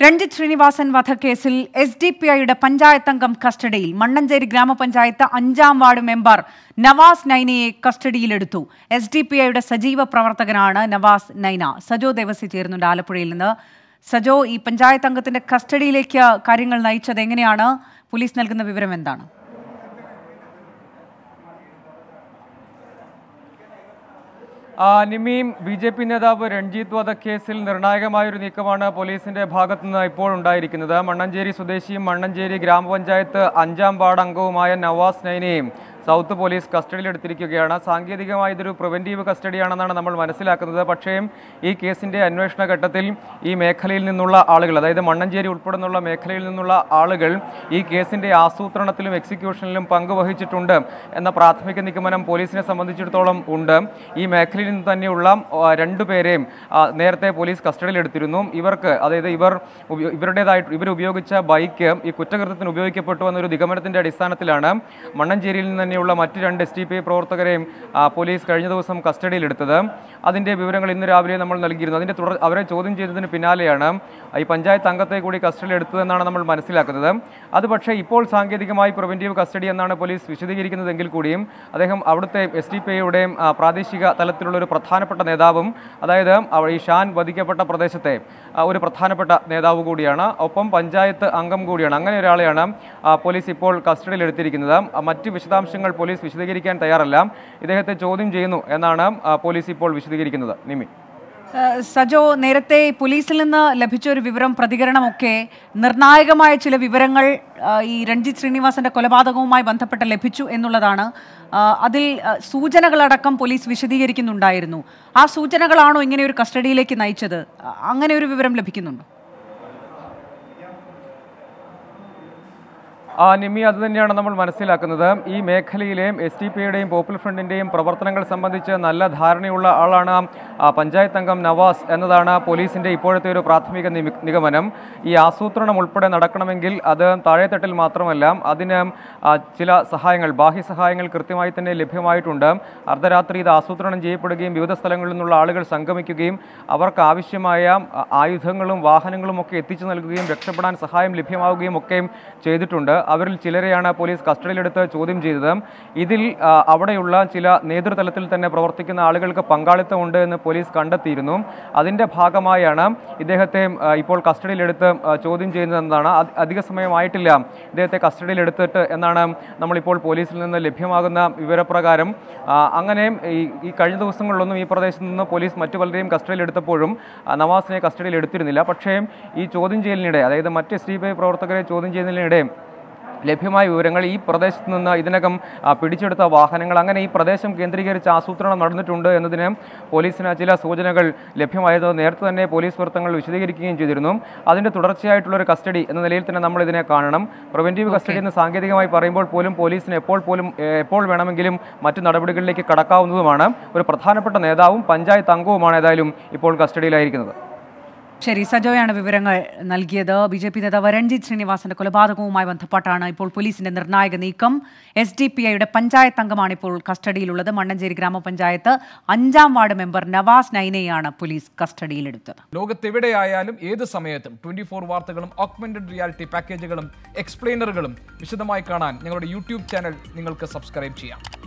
രഞ്ജിത്ത് ശ്രീനിവാസൻ വധക്കേസിൽ S D P ഐയുടെ പഞ്ചായത്ത് അംഗം കസ്റ്റഡിയിൽ മണ്ണഞ്ചേരി ഗ്രാമപഞ്ചായത്ത് അഞ്ചാം വാർഡ് മെമ്പർ നവാസ് നൈനയെ കസ്റ്റഡിയിലെടുത്തു എസ് ഡി പി ഐയുടെ സജീവ പ്രവർത്തകനാണ് നവാസ് നൈന സജോ ദേവസി ചേരുന്നുണ്ട് ആലപ്പുഴയിൽ നിന്ന് സജോ ഈ പഞ്ചായത്ത് അംഗത്തിന്റെ കസ്റ്റഡിയിലേക്ക് കാര്യങ്ങൾ നയിച്ചത് എങ്ങനെയാണ് പോലീസ് നൽകുന്ന വിവരം എന്താണ് ആ, നിമിയും ബി ജെ പി നേതാവ് രഞ്ജിത്ത് വധക്കേസിൽ നിർണായകമായൊരു നീക്കമാണ് പോലീസിന്റെ ഭാഗത്തു നിന്ന് ഇപ്പോൾ ഉണ്ടായിരിക്കുന്നത് മണ്ണഞ്ചേരി സ്വദേശിയും മണ്ണഞ്ചേരി ഗ്രാമപഞ്ചായത്ത് അഞ്ചാം വാർഡ് അംഗവുമായ നവാസ് നൈനെയും സൗത്ത് പോലീസ് കസ്റ്റഡിയിലെടുത്തിരിക്കുകയാണ് സാങ്കേതികമായി ഇതൊരു പ്രിവെന്റീവ് കസ്റ്റഡിയാണെന്നാണ് നമ്മൾ മനസ്സിലാക്കുന്നത് പക്ഷേ ഈ കേസിന്റെ അന്വേഷണ ഘട്ടത്തിൽ ഈ മേഖലയിൽ നിന്നുള്ള ആളുകൾ അതായത് മണ്ണഞ്ചേരി ഉൾപ്പെടുന്നുള്ള മേഖലയിൽ നിന്നുള്ള ആളുകൾ ഈ കേസിന്റെ ആസൂത്രണത്തിലും എക്സിക്യൂഷനിലും പങ്കുവഹിച്ചിട്ടുണ്ട് എന്ന പ്രാഥമിക നിഗമനം പോലീസിനെ സംബന്ധിച്ചിടത്തോളം ഉണ്ട് ഈ മേഖലയിൽ നിന്ന് തന്നെയുള്ള ആ, രണ്ടുപേരെയും ആ, നേരത്തെ പോലീസ് കസ്റ്റഡിയിലെടുത്തിരുന്നു ഇവർക്ക് അതായത് ഇവർ ഉപയോ- ഇവരുടേതായിട്ട് ഇവർ ഉപയോഗിച്ച ബൈക്ക് ഈ കുറ്റകൃത്യത്തിന് ഉപയോഗിക്കപ്പെട്ടു എന്നൊരു നിഗമനത്തിന്റെ അടിസ്ഥാനത്തിലാണ് മണ്ണഞ്ചേരിയിൽ നിന്ന് തന്നെയുള്ള മറ്റ് രണ്ട് എസ് ടി പി പ്രവർത്തകരെയും ആ, പോലീസ് കഴിഞ്ഞ ദിവസം കസ്റ്റഡിയിലെടുത്തത് അതിന്റെ വിവരങ്ങൾ ഇന്ന് രാവിലെ നമ്മൾ നൽകിയിരുന്നു അതിന്റെ തുടർ അവരെ ചോദ്യം ചെയ്തതിന് പിന്നാലെയാണ് ഈ പഞ്ചായത്ത് അംഗത്തെ കൂടി കസ്റ്റഡിയിലെടുത്തതെന്നാണ് നമ്മൾ മനസ്സിലാക്കുന്നത് അത് പക്ഷേ ഇപ്പോൾ സാങ്കേതികമായി പ്രിവെന്റീവ് കസ്റ്റഡി എന്നാണ് പോലീസ് വിശദീകരിക്കുന്നതെങ്കിൽ കൂടിയും അദ്ദേഹം അവിടുത്തെ എസ് ടി പി ഐയുടെയും പ്രാദേശിക തലത്തിലുള്ള ഒരു പ്രധാനപ്പെട്ട നേതാവും അതായത് അവ- ഈ ഷാൻ വധിക്കപ്പെട്ട പ്രദേശത്തെ ആ, ഒരു പ്രധാനപ്പെട്ട നേതാവ് കൂടിയാണ് ഒപ്പം പഞ്ചായത്ത് അംഗം കൂടിയാണ് അങ്ങനെ ഒരാളെയാണ് ആ, പോലീസ് ഇപ്പോൾ കസ്റ്റഡിയിൽ എടുത്തിരിക്കുന്നത് ആ, മറ്റ് വിശദാംശങ്ങൾ പോലീസ് വിശദീകരിക്കാൻ തയ്യാറല്ല ഇദ്ദേഹത്തെ ചോദ്യം ചെയ്യുന്നു എന്നാണ് ആ, പോലീസ് ഇപ്പോൾ വിശദീകരിക്കുന്നത് നിമി ഏഹ് സജോ നേരത്തെ പോലീസിൽ നിന്ന് ലഭിച്ച ഒരു വിവരം പ്രതികരണമൊക്കെ നിർണായകമായ ചില വിവരങ്ങൾ ആഹ് ഈ രഞ്ജിത്ത് ശ്രീനിവാസന്റെ കൊലപാതകവുമായി ബന്ധപ്പെട്ട് ലഭിച്ചു എന്നുള്ളതാണ് ആഹ് അതിൽ ആഹ് സൂചനകളടക്കം പോലീസ് വിശദീകരിക്കുന്നുണ്ടായിരുന്നു ആ സൂചനകളാണോ ഇങ്ങനെ ഒരു കസ്റ്റഡിയിലേക്ക് നയിച്ചത് അ- അങ്ങനെ ഒരു വിവരം ലഭിക്കുന്നുണ്ടോ ആ നിമി അത് തന്നെയാണ് നമ്മൾ മനസ്സിലാക്കുന്നത് ഈ മേഖലയിലെയും എസ് ടി പിയുടെയും പോപ്പുലർ ഫ്രണ്ടിൻ്റെയും പ്രവർത്തനങ്ങൾ സംബന്ധിച്ച് നല്ല ധാരണയുള്ള ആളാണ് ആ, പഞ്ചായത്ത് അംഗം നവാസ് എന്നതാണ് പോലീസിൻ്റെ ഇപ്പോഴത്തെ ഒരു പ്രാഥമിക നിമി- നിഗമനം ഈ ആസൂത്രണം ഉൾപ്പെടെ നടക്കണമെങ്കിൽ അത് താഴെത്തട്ടിൽ മാത്രമല്ല അതിന് ആ, ചില സഹായങ്ങൾ ബാഹ്യ സഹായങ്ങൾ കൃത്യമായി തന്നെ ലഭ്യമായിട്ടുണ്ട് അർദ്ധരാത്രി ഇത് ആസൂത്രണം ചെയ്യപ്പെടുകയും വിവിധ സ്ഥലങ്ങളിൽ നിന്നുള്ള ആളുകൾ സംഗമിക്കുകയും അവർക്ക് ആവശ്യമായ ആ, ആയുധങ്ങളും വാഹനങ്ങളും ഒക്കെ എത്തിച്ചു നൽകുകയും രക്ഷപ്പെടാൻ സഹായം ലഭ്യമാവുകയും ഒക്കെ ചെയ്തിട്ടുണ്ട് അവരിൽ ചിലരെയാണ് പോലീസ് കസ്റ്റഡിയിലെടുത്ത് ചോദ്യം ചെയ്തത് ഇതിൽ ആ, അവിടെയുള്ള ചില നേതൃതലത്തിൽ തന്നെ പ്രവർത്തിക്കുന്ന ആളുകൾക്ക് പങ്കാളിത്തമുണ്ട് എന്ന് പോലീസ് കണ്ടെത്തിയിരുന്നു അതിൻ്റെ ഭാഗമായാണ് ഇദ്ദേഹത്തെ ആ, ഇപ്പോൾ കസ്റ്റഡിയിലെടുത്ത് ആ, ചോദ്യം ചെയ്യുന്നതെന്നാണ് അധ- അധിക സമയമായിട്ടില്ല ഇദ്ദേഹത്തെ കസ്റ്റഡിയിലെടുത്തിട്ട് എന്നാണ് നമ്മളിപ്പോൾ പോലീസിൽ നിന്ന് ലഭ്യമാകുന്ന വിവരപ്രകാരം ആ, അങ്ങനെ ഈ ഈ കഴിഞ്ഞ ദിവസങ്ങളിലൊന്നും ഈ പ്രദേശത്ത് നിന്ന് പോലീസ് മറ്റു പലരെയും കസ്റ്റഡിയിലെടുത്തപ്പോഴും ആ, നവാസിനെ കസ്റ്റഡിയിൽ എടുത്തിരുന്നില്ല പക്ഷേ ഈ ചോദ്യം ചെയ്യലിനിടെ അതായത് മറ്റ് എസ് ഡി പി ഐ പ്രവർത്തകരെ ചോദ്യം ചെയ്യുന്നതിനിടെ ലഭ്യമായ വിവരങ്ങൾ ഈ പ്രദേശത്ത് നിന്ന് ഇതിനകം ആ, പിടിച്ചെടുത്ത വാഹനങ്ങൾ അങ്ങനെ ഈ പ്രദേശം കേന്ദ്രീകരിച്ച് ആസൂത്രണം നടന്നിട്ടുണ്ട് എന്നതിന് പോലീസിന് ചില സൂചനകൾ ലഭ്യമായത് നേരത്തെ തന്നെ പോലീസ് വൃത്തങ്ങൾ വിശദീകരിക്കുകയും ചെയ്തിരുന്നു അതിൻ്റെ തുടർച്ചയായിട്ടുള്ള ഒരു കസ്റ്റഡി എന്ന നിലയിൽ തന്നെ നമ്മൾ ഇതിനെ കാണണം പ്രിവെന്റീവ് കസ്റ്റഡി എന്ന് സാങ്കേതികമായി പറയുമ്പോൾ പോലും പോലീസിന് എപ്പോൾ പോലും ഏ, എപ്പോൾ വേണമെങ്കിലും മറ്റു നടപടികളിലേക്ക് കടക്കാവുന്നതുമാണ് ഒരു പ്രധാനപ്പെട്ട നേതാവും പഞ്ചായത്ത് അംഗവുമാണ് ഏതായാലും ഇപ്പോൾ കസ്റ്റഡിയിലായിരിക്കുന്നത് ശരി സജോയാണ് വിവരങ്ങൾ നൽകിയത് ബി ജെ പി നേതാവ് രഞ്ജിത്ത് ശ്രീനിവാസന്റെ കൊലപാതകവുമായി ബന്ധപ്പെട്ടാണ് ഇപ്പോൾ പോലീസിന്റെ നിർണായക നീക്കം എസ് ഡി പി ഐയുടെ പഞ്ചായത്ത് അംഗമാണ് ഇപ്പോൾ കസ്റ്റഡിയിലുള്ളത് മണ്ണഞ്ചേരി ഗ്രാമപഞ്ചായത്ത് അഞ്ചാം വാർഡ് മെമ്പർ നവാസ് നൈനയാണ് പോലീസ് കസ്റ്റഡിയിലെടുത്തത് ലോകത്തെവിടെയായാലും ഏത് സമയത്തും ട്വന്റി ഫോർ വാർത്തകളും ഓഗ്മെന്റഡ് റിയാലിറ്റി പാക്കേജുകളും എക്സ്പ്ലെയിനറുകളും വിശദമായി കാണാൻ ഞങ്ങളുടെ യൂട്യൂബ് ചാനൽ നിങ്ങൾക്ക് സബ്സ്ക്രൈബ് ചെയ്യാം